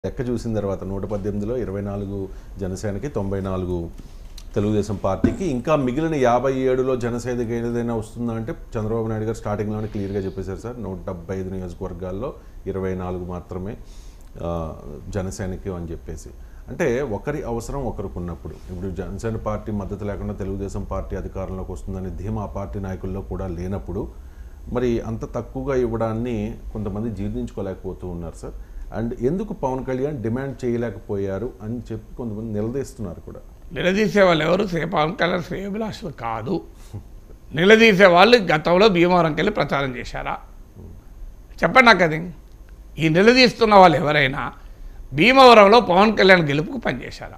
లెక్క చూసిన తర్వాత నూట పద్దెనిమిదిలో ఇరవై నాలుగు జనసేనకి తొంభై నాలుగు తెలుగుదేశం పార్టీకి ఇంకా మిగిలిన యాభై ఏడులో జనసేనకి ఏదైనా వస్తుందా అంటే చంద్రబాబు నాయుడు గారు స్టార్టింగ్లోనే క్లియర్గా చెప్పేశారు సార్ నూట డెబ్బై ఐదు నియోజకవర్గాల్లో ఇరవై నాలుగు మాత్రమే ఆ, జనసేనకి అని చెప్పేసి అంటే ఒకరి అవసరం ఒకరికి ఉన్నప్పుడు ఇప్పుడు జనసేన పార్టీ మద్దతు లేకుండా తెలుగుదేశం పార్టీ అధికారంలోకి వస్తుందని ధీమా ఆ పార్టీ నాయకుల్లో కూడా లేనప్పుడు మరి అంత తక్కువగా ఇవ్వడాన్ని కొంతమంది జీర్ణించుకోలేకపోతూ ఉన్నారు సార్ అండ్ ఎందుకు పవన్ కళ్యాణ్ డిమాండ్ చేయలేకపోయారు అని చెప్పి కొంతమంది నిలదీస్తున్నారు కూడా నిలదీసే వాళ్ళు ఎవరు శ్రీ పవన్ కళ్యాణ్ శ్రేయభిలాషులు కాదు నిలదీసే వాళ్ళు గతంలో భీమవరంకి వెళ్ళి ప్రచారం చేశారా చెప్పండి నాకు అది ఈ నిలదీస్తున్న వాళ్ళు ఎవరైనా భీమవరంలో పవన్ కళ్యాణ్ గెలుపుకు పనిచేశారా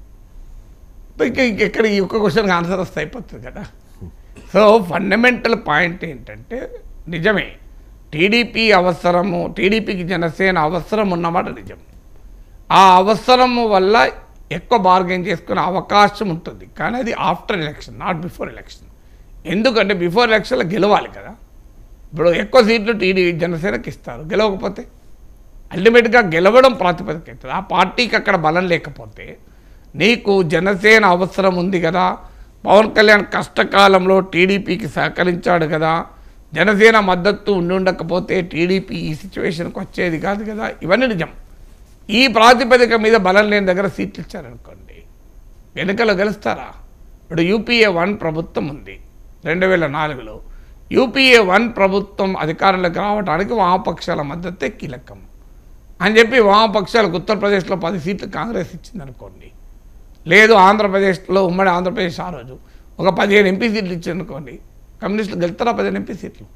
ఇంక ఇంక ఇక్కడ ఈ ఒక్క క్వశ్చన్కి ఆన్సర్ వస్తే అయిపోతుంది కదా సో ఫండమెంటల్ పాయింట్ ఏంటంటే నిజమే టీడీపీ అవసరము టీడీపీకి జనసేన అవసరం ఉన్నమాట నిజం ఆ అవసరము వల్ల ఎక్కువ బార్గెన్ చేసుకునే అవకాశం ఉంటుంది కానీ అది after election not before election ఎందుకంటే బిఫోర్ ఎలక్షన్లో గెలవాలి కదా ఇప్పుడు ఎక్కువ సీట్లు టీడీ జనసేనకి ఇస్తారు గెలవకపోతే అల్టిమేట్గా గెలవడం ప్రాతిపదిక అవుతుంది ఆ పార్టీకి అక్కడ బలం లేకపోతే నీకు జనసేన అవసరం ఉంది కదా పవన్ కళ్యాణ్ కష్టకాలంలో టీడీపీకి సహకరించాడు కదా జనసేన మద్దతు ఉండి ఉండకపోతే టీడీపీ ఈ సిచ్యువేషన్కి వచ్చేది కాదు కదా ఇవన్నీ నిజం ఈ ప్రాతిపదిక మీద బలం లేని దగ్గర సీట్లు ఇచ్చారనుకోండి వెనుకలో గెలుస్తారా ఇప్పుడు యూపీఏ వన్ ప్రభుత్వం ఉంది రెండు వేల నాలుగులో యూపీఏ వన్ ప్రభుత్వం అధికారంలోకి రావడానికి వామపక్షాల మద్దతే కీలకం అని చెప్పి వామపక్షాలకు ఉత్తరప్రదేశ్లో పది సీట్లు కాంగ్రెస్ ఇచ్చిందనుకోండి లేదు ఆంధ్రప్రదేశ్లో ఉమ్మడి ఆంధ్రప్రదేశ్ ఆ రోజు ఒక పదిహేను ఎంపీ సీట్లు ఇచ్చిందనుకోండి కమ్యూనిస్టులు గెలుస్తారా పదిహేను ఎంపీ సీట్లు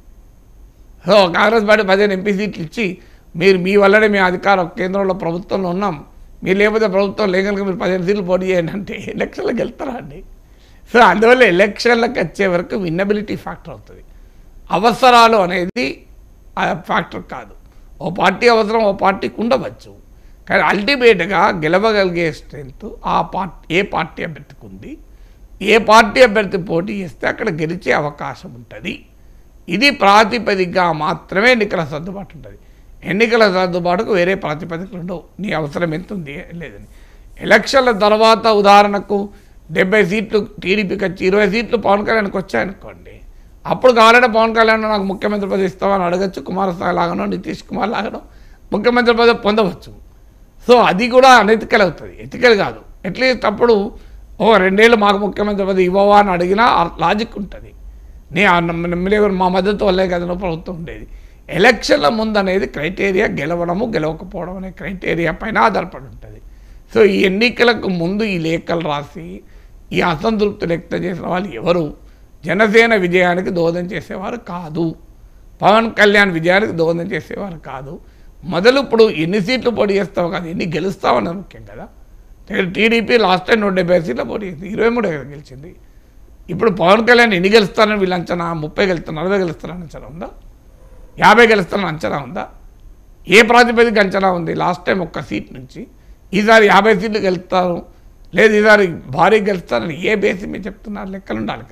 సో కాంగ్రెస్ పార్టీ పదిహేను ఎంపీ సీట్లు ఇచ్చి మీరు మీ వల్లనే మేము అధికారం కేంద్రంలో ప్రభుత్వంలో ఉన్నాం మీరు లేకపోతే ప్రభుత్వం లేకనుక మీరు పదిహేను సీట్లు పోటీ చేయండి అంటే ఎలక్షన్లకు వెళ్తారా అండి సో అందువల్ల ఎలక్షన్లకు వచ్చే వరకు విన్నబిలిటీ ఫ్యాక్టర్ అవుతుంది అవసరాలు అనేది ఆ ఫ్యాక్టర్ కాదు ఓ పార్టీ అవసరం ఓ పార్టీకి ఉండవచ్చు కానీ అల్టిమేట్గా గెలవగలిగే స్ట్రెంత్ ఆ పార్టీ ఏ పార్టీ అభ్యర్థికి ఉంది ఏ పార్టీ అభ్యర్థి పోటీ చేస్తే అక్కడ గెలిచే అవకాశం ఉంటుంది ఇది ప్రాతిపదికగా మాత్రమే ఎన్నికల సర్దుబాటు ఉంటుంది ఎన్నికల సర్దుబాటుకు వేరే ప్రాతిపదికలు ఉండవు నీ అవసరం ఎంత ఉంది లేదని ఎలక్షన్ల తర్వాత ఉదాహరణకు డెబ్బై సీట్లు టీడీపీకి వచ్చి ఇరవై సీట్లు పవన్ కళ్యాణ్కి వచ్చాయనుకోండి అప్పుడు కావాలంటే పవన్ కళ్యాణ్ నాకు ముఖ్యమంత్రి పదవి ఇస్తామని అడగచ్చు కుమారస్వామి లాగానో నితీష్ కుమార్ లాగానో ముఖ్యమంత్రి పదవి పొందవచ్చు సో అది కూడా అనెతికల్ అవుతుంది ఎతికల్ కాదు అట్లీస్ట్ అప్పుడు ఓ రెండేళ్ళు మాకు ముఖ్యమంత్రి పదవి ఇవ్వవా అని అడిగినా లాజిక్ ఉంటుంది నీ ఆ నమ్మ- నమ్మలేరు మా మద్దతు వల్లే కదా నువ్వు ప్రభుత్వం ఉండేది ఎలక్షన్ల ముందు అనేది క్రైటీరియా గెలవడము గెలవకపోవడం అనే క్రైటీరియా పైన ఆధారపడి ఉంటుంది సో ఈ ఎన్నికలకు ముందు ఈ లేఖలు రాసి ఈ అసంతృప్తి వ్యక్తం చేసిన వాళ్ళు ఎవరు జనసేన విజయానికి దోహదం చేసేవారు కాదు పవన్ కళ్యాణ్ విజయానికి దోహదం చేసేవారు కాదు మొదలు ఇప్పుడు ఎన్ని సీట్లు పోటీ చేస్తావు కాదు ఎన్ని గెలుస్తావన్నది ముఖ్యం కదా టీడీపీ లాస్ట్ టైం నూట డెబ్బై సీట్లు పోటీ చేసింది ఇరవై మూడే కదా గెలిచింది ఇప్పుడు పవన్ కళ్యాణ్ ఎన్ని గెలుస్తారని వీళ్ళు అంచనా ముప్పై గెలుస్తారు నలభై గెలుస్తారని అంచనా ఉందా యాభై గెలుస్తారని అంచనా ఉందా ఏ ప్రాతిపదిక అంచనా ఉంది లాస్ట్ టైం ఒక్క సీట్ నుంచి ఈసారి యాభై సీట్లు గెలుస్తారు లేదు ఈసారి భారీ గెలుస్తారని ఏ బేసి మీరు చెప్తున్నారు లెక్కలు ఉండాలి కదా